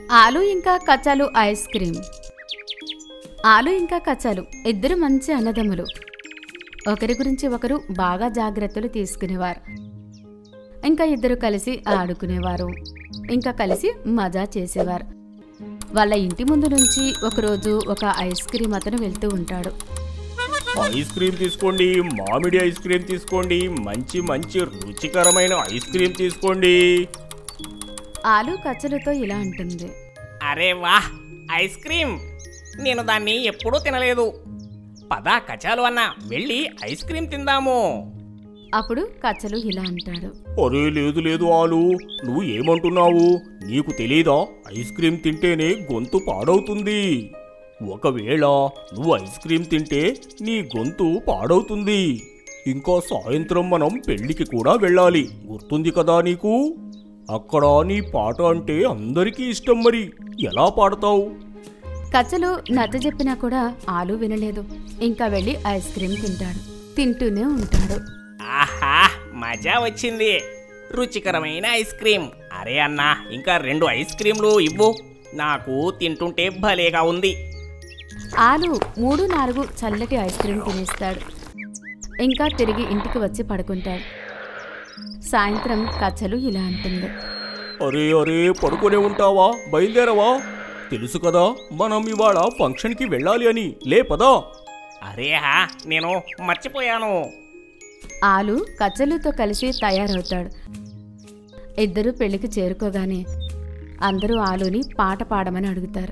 ఆలు ఇంకా కచ్చాలు ice cream ఆలు ఇంకా కచ్చాలు ఇద్దరు మంచి అన్నదమ్ములు ఒకరి గురించి ఒకరు బాగా జాగ్రత్తలు తీసుకునేవారు ఇంకా ఇద్దరు కలిసి ఆడుకునేవారు ఇంకా కలిసి మజా చేసేవారు వాళ్ళ ఇంటి ముందు నుంచి ఒకరోజు ఒక ఐస్ క్రీమ్ అతను వెళ్తూ ఉంటాడు ఐస్ క్రీమ్ తీసుకోండి మామిడి ఐస్ క్రీమ్ తీసుకోండి మంచి మంచి రుచికరమైన ఐస్ క్రీమ్ తీసుకోండి ఆలు కచ్చలతో ఇలా అంటుంది అరే వాహ్ ఐస్ క్రీమ్ నేను దాన్ని ఎప్పుడూ తినలేదు పద కచాలు అన్న వెళ్ళి ఐస్ క్రీమ్ తిందాము అప్పుడు కచ్చలు ఇలా అంటాడు అరే లేదు లేదు ఆలు నువ్వు ఏమంటున్నావు నీకు తెలీదా ఐస్ క్రీమ్ తింటేనే గొంతు పాడవుతుంది ఒకవేళ నువ్వు ఐస్ క్రీమ్ తింటే నీ గొంతు పాడవుతుంది ఇంకా సాయంత్రం మనం పెళ్లికి కూడా వెళ్ళాలి గుర్తుంది కదా నీకు అక్కడ నీ పాట అంటే అందరికీ ఇష్టం మరి ఎలా పాడతావు కచ్చలు నచ్చ చెప్పినా కూడా ఆలు వినలేదు ఇంకా వెళ్ళి ఐస్ క్రీమ్ తింటాడు తింటూనే ఉంటాడు ఆహా మజా వచ్చింది రుచికరమైన ఐస్ క్రీమ్ అరే అన్న ఇంకా రెండు ఐస్ క్రీమ్లు ఇవ్వు నాకు తింటుంటే భలేగా ఉంది ఆలు మూడు నాలుగు చల్లటి ఐస్ క్రీమ్ తినేస్తాడు ఇంకా తిరిగి ఇంటికి వచ్చి పడుకుంటాడు సాయంత్రం కచ్చలు ఇలా అంటుంది అరే అరే పడుకునే ఉంటావా బయలుదేరవా తెలుసు కదా మనం ఇవాళ ఫంక్షన్కి వెళ్ళాలి అని లే పదా అరే హా నేను మర్చిపోయాను ఆలు కచ్చలుతో కలిసి తయారవుతాడు ఇద్దరు పెళ్లికి చేరుకోగానే అందరూ ఆలుని పాట పాడమని అడుగుతారు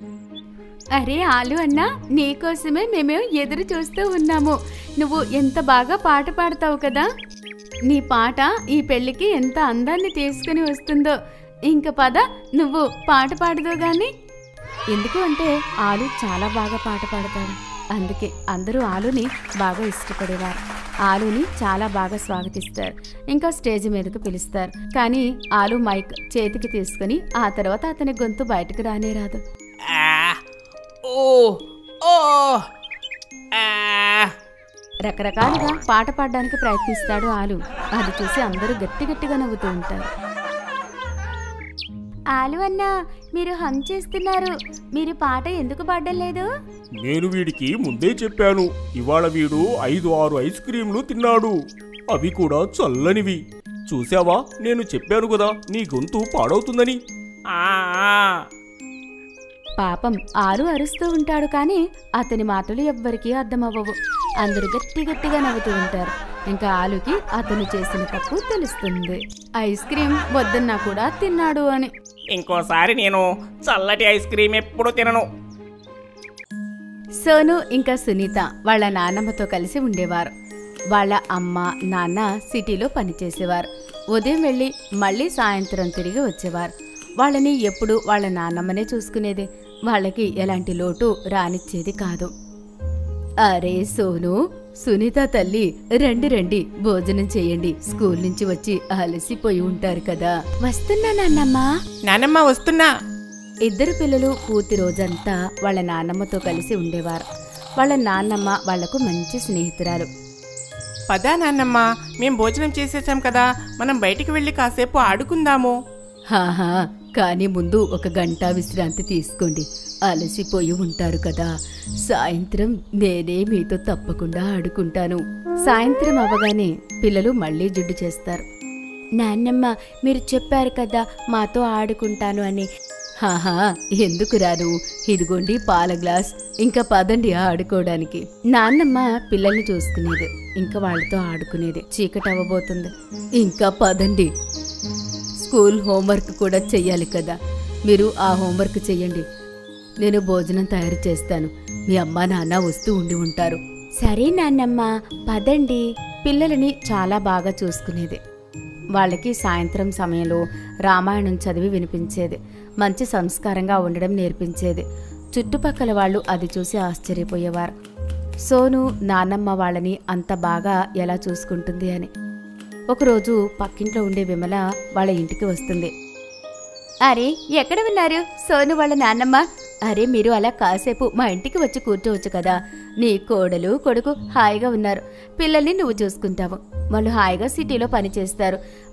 అరే ఆలు అన్నా నీకోసమే మేము ఎదురు చూస్తూ ఉన్నాము నువ్వు ఎంత బాగా పాట పాడతావు కదా నీ పాట ఈ పెళ్లికి ఎంత అందాన్ని తీసుకుని వస్తుందో ఇంక పద నువ్వు పాట పాడదో గాని ఎందుకు అంటే ఆలు చాలా బాగా పాట పాడతాడు అందుకే అందరూ ఆలుని బాగా ఇష్టపడేవారు ఆలుని చాలా బాగా స్వాగతిస్తారు ఇంకా స్టేజ్ మీదకు పిలుస్తారు కానీ ఆలు మైక్ చేతికి తీసుకుని ఆ తర్వాత అతని గొంతు బయటకు రానే రాదు ఆ, ఓ ఓ ఆ. రకరకాలుగా పాట పాడడానికి ప్రయత్నిస్తాడు ఆలు అది చూసి అందరూ గట్టి గట్టిగా నవ్వుతూ ఉంటారు ఆలు అన్నా మీరు హమ్ చేస్తున్నారు మీరు పాట ఎందుకు పాడడం లేదు నేను వీడికి ముందే చెప్పాను ఇవాళ వీడు ఐదు ఆరు ఐస్ క్రీంలు తిన్నాడు అవి కూడా చల్లనివి చూసావా నేను చెప్పాను కదా నీ గొంతు పాడవుతుందని ఆ, ఆ. పాపం ఆలు అరుస్తూ ఉంటాడు కానీ అతని మాటలు ఎవ్వరికీ అర్థమవ్వవు అందరూ గట్టి గట్టిగా నవ్వుతూ ఉంటారు ఇంకా ఆలుకి అతను చేసిన తప్పు తెలుస్తుంది ఐస్ క్రీం వద్దన్నా కూడా తిన్నాడు అని ఇంకోసారి నేను చల్లటి ఐస్ క్రీమ్ ఎప్పుడు తినను సోను ఇంకా సునీత వాళ్ళ నాన్నమ్మతో కలిసి ఉండేవారు వాళ్ళ అమ్మ నాన్న సిటీలో పనిచేసేవారు ఉదయం వెళ్ళి మళ్ళీ సాయంత్రం తిరిగి వచ్చేవారు వాళ్ళని ఎప్పుడు వాళ్ళ నాన్నమ్మనే చూసుకునేది వాళ్ళకి ఎలాంటి లోటు రానిచ్చేది కాదు అరే సోను సునీత తల్లి రండి రండి భోజనం చేయండి స్కూల్ నుంచి వచ్చి అలసిపోయి ఉంటారు కదా వస్తున్నా నాన్నమ్మా నానమ్మ వస్తున్నా ఇద్దరు పిల్లలు పూర్తి రోజంతా వాళ్ళ నాన్నమ్మతో కలిసి ఉండేవారు వాళ్ళ నాన్నమ్మ వాళ్లకు మంచి స్నేహితురాలు పదా నాన్నమ్మ మేం భోజనం చేసేసాం కదా మనం బయటికి వెళ్ళి కాసేపు ఆడుకుందాము హాహా కానీ ముందు ఒక గంట విశ్రాంతి తీసుకోండి అలసిపోయి ఉంటారు కదా సాయంత్రం నేనే మీతో తప్పకుండా ఆడుకుంటాను సాయంత్రం అవగానే పిల్లలు మళ్ళీ జుడ్డు చేస్తారు నాన్నమ్మ మీరు చెప్పారు కదా మాతో ఆడుకుంటాను అని హాహా ఎందుకు రాను ఇదిగోండి పాల గ్లాస్ ఇంకా పదండి ఆడుకోవడానికి నాన్నమ్మ పిల్లల్ని చూసుకునేది ఇంకా వాళ్ళతో ఆడుకునేది చీకటి అవ్వబోతుంది ఇంకా పదండి స్కూల్ హోంవర్క్ కూడా చెయ్యాలి కదా మీరు ఆ హోంవర్క్ చెయ్యండి నేను భోజనం తయారు చేస్తాను మీ అమ్మా నాన్న వస్తూ ఉండి ఉంటారు సరే నాన్నమ్మ పదండి పిల్లలని చాలా బాగా చూసుకునేది వాళ్ళకి సాయంత్రం సమయంలో రామాయణం చదివి వినిపించేది మంచి సంస్కారంగా ఉండడం నేర్పించేది చుట్టుపక్కల వాళ్ళు అది చూసి ఆశ్చర్యపోయేవారు సోను నాన్నమ్మ వాళ్ళని అంత బాగా ఎలా చూసుకుంటుంది అని ఒకరోజు పక్కింట్లో ఉండే విమల వాళ్ళ ఇంటికి వస్తుంది అరే ఎక్కడ ఉన్నారు సోను వాళ్ళ నాన్నమ్మ అరే మీరు అలా కాసేపు మా ఇంటికి వచ్చి కూర్చోవచ్చు కదా నీ కోడలు కొడుకు హాయిగా ఉన్నారు పిల్లల్ని నువ్వు చూసుకుంటావు వాళ్ళు హాయిగా సిటీలో పనిచేస్తారు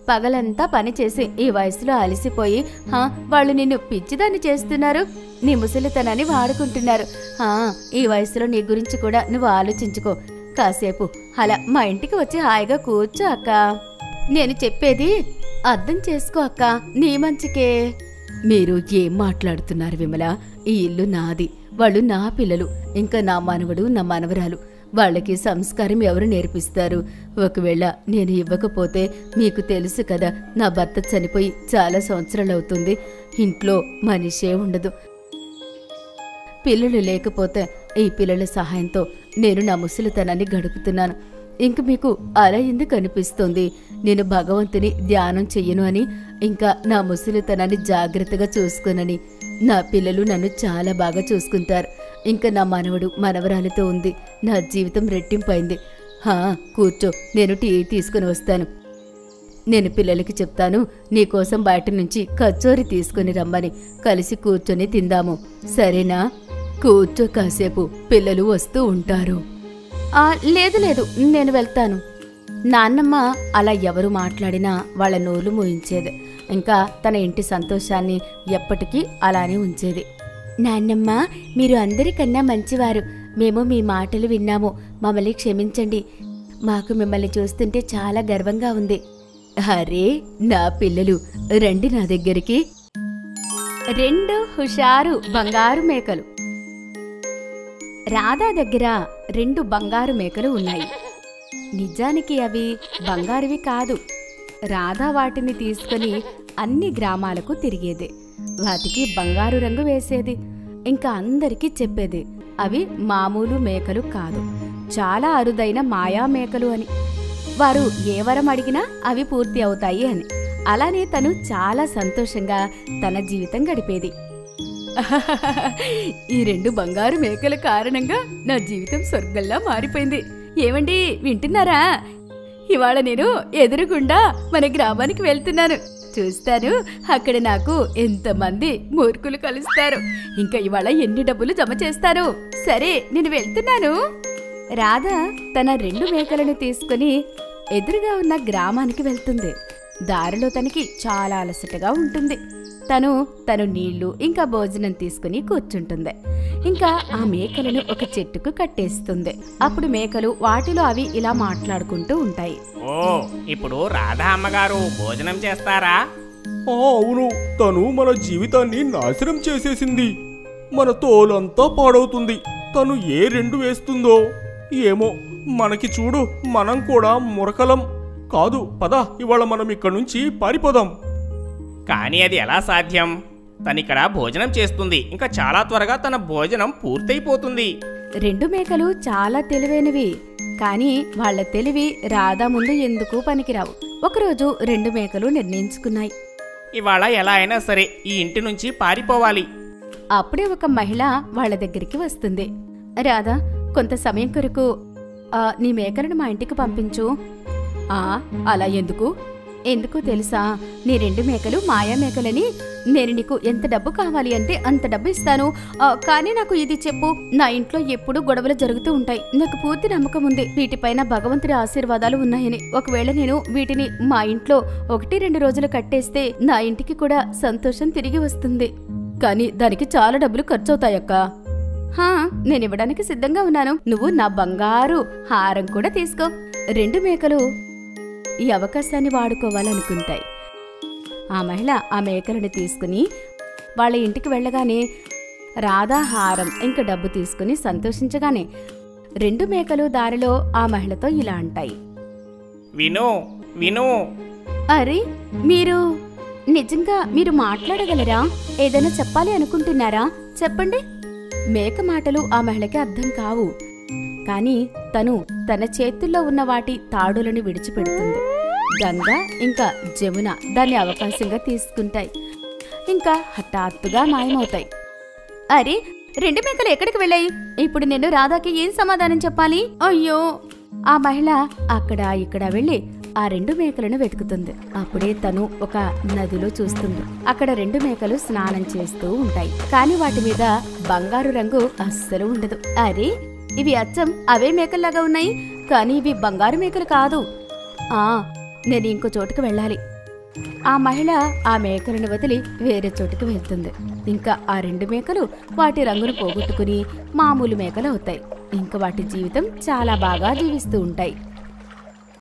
పగలంతా పని చేసి ఈ వయసులో అలసిపోయి హా వాళ్ళు నిన్ను పిచ్చిదాన్ని చేస్తున్నారు నీ ముసలితనాన్ని వాడుకుంటున్నారు హా ఈ వయసులో నీ గురించి కూడా నువ్వు ఆలోచించుకో కాసేపు అలా మా ఇంటికి వచ్చి హాయిగా కూర్చో అక్క నేను చెప్పేది అర్థం చేసుకో అక్క నీ మంచికే మీరు ఏం మాట్లాడుతున్నారు విమల ఈ ఇల్లు నాది వాళ్ళు నా పిల్లలు ఇంకా నా మనవడు నా మనవరాలు వాళ్ళకి సంస్కారం ఎవరు నేర్పిస్తారు ఒకవేళ నేను ఇవ్వకపోతే మీకు తెలుసు కదా నా భర్త చనిపోయి చాలా సంవత్సరాలు అవుతుంది ఇంట్లో మనిషే ఉండదు పిల్లలు లేకపోతే ఈ పిల్లల సహాయంతో నేను నా ముసలితనాన్ని గడుపుతున్నాను ఇంక మీకు అలా ఎందుకు అనిపిస్తుంది నేను భగవంతుని ధ్యానం చెయ్యను అని ఇంకా నా ముసలితనాన్ని జాగ్రత్తగా చూసుకోనని నా పిల్లలు నన్ను చాలా బాగా చూసుకుంటారు ఇంకా నా మనవడు మనవరాలతో ఉంది నా జీవితం రెట్టింపైంది హా కూర్చో నేను టీ తీసుకుని వస్తాను నేను పిల్లలకి చెప్తాను నీకోసం బయట నుంచి కచోరి తీసుకుని రమ్మని కలిసి కూర్చొని తిందాము సరేనా కూర్చో కాసేపు పిల్లలు వస్తూ ఉంటారు ఆ, లేదు లేదు నేను వెళ్తాను నాన్నమ్మ అలా ఎవరు మాట్లాడినా వాళ్ళ నోలు మోయించేది ఇంకా తన ఇంటి సంతోషాన్ని ఎప్పటికీ అలానే ఉంచేది నాన్నమ్మ మీరు అందరికన్నా మంచివారు మేము మీ మాటలు విన్నాము మమ్మల్ని క్షమించండి మాకు మిమ్మల్ని చూస్తుంటే చాలా గర్వంగా ఉంది అరే నా పిల్లలు రండి నా దగ్గరికి రెండు హుషారు బంగారు మేకలు రాధా దగ్గర రెండు బంగారు మేకలు ఉన్నాయి నిజానికి అవి బంగారువి కాదు రాధా వాటిని తీసుకుని అన్ని గ్రామాలకు తిరిగేది వాటికి బంగారు రంగు వేసేది ఇంకా అందరికీ చెప్పేది అవి మామూలు మేకలు కాదు చాలా అరుదైన మాయా మేకలు అని వారు ఏ వరం అడిగినా అవి పూర్తి అవుతాయి అని అలానే తను చాలా సంతోషంగా తన జీవితం గడిపేది ఈ రెండు బంగారు మేకల కారణంగా నా జీవితం స్వర్గంలా మారిపోయింది ఏమండి వింటున్నారా ఇవాళ నేను ఎదురుగుండా మన గ్రామానికి వెళ్తున్నాను చూస్తాను అక్కడ నాకు ఎంతమంది మూర్ఖులు కలుస్తారు ఇంకా ఇవాళ ఎన్ని డబ్బులు జమ చేస్తారు సరే నేను వెళ్తున్నాను రాధ తన రెండు మేకలను తీసుకుని ఎదురుగా ఉన్న గ్రామానికి వెళ్తుంది దారిలో తనకి చాలా అలసటగా ఉంటుంది తను తను నీళ్లు ఇంకా భోజనం తీసుకుని కూర్చుంటుంది ఇంకా ఆ మేకలను ఒక చెట్టుకు కట్టేస్తుంది అప్పుడు మేకలు వాటిలో అవి ఇలా మాట్లాడుకుంటూ ఉంటాయి ఓ ఇప్పుడు రాధా అమ్మగారు భోజనం చేస్తారా ఆ అవును తను మన జీవితాన్ని నాశనం చేసేసింది మన తోలంతా పాడవుతుంది తను ఏ రెండు వేస్తుందో ఏమో మనకి చూడు మనం కూడా మురకలం కాదు పద ఇవాళ మనం ఇక్కడి నుంచి పారిపోదాం కానీ అది ఎలా సాధ్యం తనిక్కడ భోజనం చేస్తుంది ఇంకా చాలా త్వరగా తన భోజనం పూర్తయిపోతుంది రెండు మేకలు చాలా తెలివైనవి కానీ వాళ్ళ తెలివి రాధా ముందు ఎందుకు పనికిరావు ఒకరోజు రెండు మేకలు నిర్ణయించుకున్నాయి ఇవాళ ఎలా అయినా సరే ఈ ఇంటి నుంచి పారిపోవాలి అప్పుడే ఒక మహిళ వాళ్ళ దగ్గరికి వస్తుంది రాధా కొంత సమయం కొరకు ఆ, నీ మేకలను మా ఇంటికి పంపించు ఆ అలా ఎందుకు ఎందుకు తెలుసా నీ రెండు మేకలు మాయా మేకలని నేను నీకు ఎంత డబ్బు కావాలి అంటే అంత డబ్బు ఇస్తాను ఆ, కానీ నాకు ఇది చెప్పు నా ఇంట్లో ఎప్పుడూ గొడవలు జరుగుతూ ఉంటాయి నాకు పూర్తి నమ్మకం ఉంది వీటిపైన భగవంతుడి ఆశీర్వాదాలు ఉన్నాయని ఒకవేళ నేను వీటిని మా ఇంట్లో ఒకటి రెండు రోజులు కట్టేస్తే నా ఇంటికి కూడా సంతోషం తిరిగి వస్తుంది కానీ దానికి చాలా డబ్బులు ఖర్చు అవుతాయక్క హా నేను ఇవ్వడానికి సిద్ధంగా ఉన్నాను నువ్వు నా బంగారు హారం కూడా తీసుకో రెండు మేకలు ఈ అవకాశాన్ని వాడుకోవాలనుకుంటాయి ఆ మహిళ ఆ మేకలను తీసుకుని వాళ్ళ ఇంటికి వెళ్ళగానే రాధా హారం ఇంకా డబ్బు తీసుకుని సంతోషించగానే రెండు మేకలు దారిలో ఆ మహిళతో ఇలా అంటాయి విను విను అరే మీరు నిజంగా మీరు మాట్లాడగలరా ఏదైనా చెప్పాలి అనుకుంటున్నారా చెప్పండి మేక మాటలు ఆ మహిళకి అర్థం కావు కానీ తను తన చేతుల్లో ఉన్న వాటి తాడులను విడిచిపెడుతుంది గంగ ఇంకా జమున దాన్ని అవకాశంగా తీసుకుంటాయి ఇంకా హఠాత్తుగా మాయమవుతాయి అరే రెండు మేకలు ఎక్కడికి వెళ్ళాయి ఇప్పుడు నేను రాధాకి ఏం సమాధానం చెప్పాలి అయ్యో ఆ మహిళ అక్కడ ఇక్కడ వెళ్ళి ఆ రెండు మేకలను వెతుకుతుంది అప్పుడే తను ఒక నదిలో చూస్తుంది అక్కడ రెండు మేకలు స్నానం చేస్తూ ఉంటాయి కానీ వాటి మీద బంగారు రంగు అస్సలు ఉండదు అరే ఇవి అచ్చం అవే మేకల్లాగా ఉన్నాయి కానీ ఇవి బంగారు మేకలు కాదు ఆ నేను ఇంకో చోటుకు వెళ్ళాలి ఆ మహిళ ఆ మేకలను వదిలి వేరే చోటుకు వెళ్తుంది ఇంకా ఆ రెండు మేకలు వాటి రంగును పోగొట్టుకుని మామూలు మేకలు అవుతాయి ఇంకా వాటి జీవితం చాలా బాగా జీవిస్తూ ఉంటాయి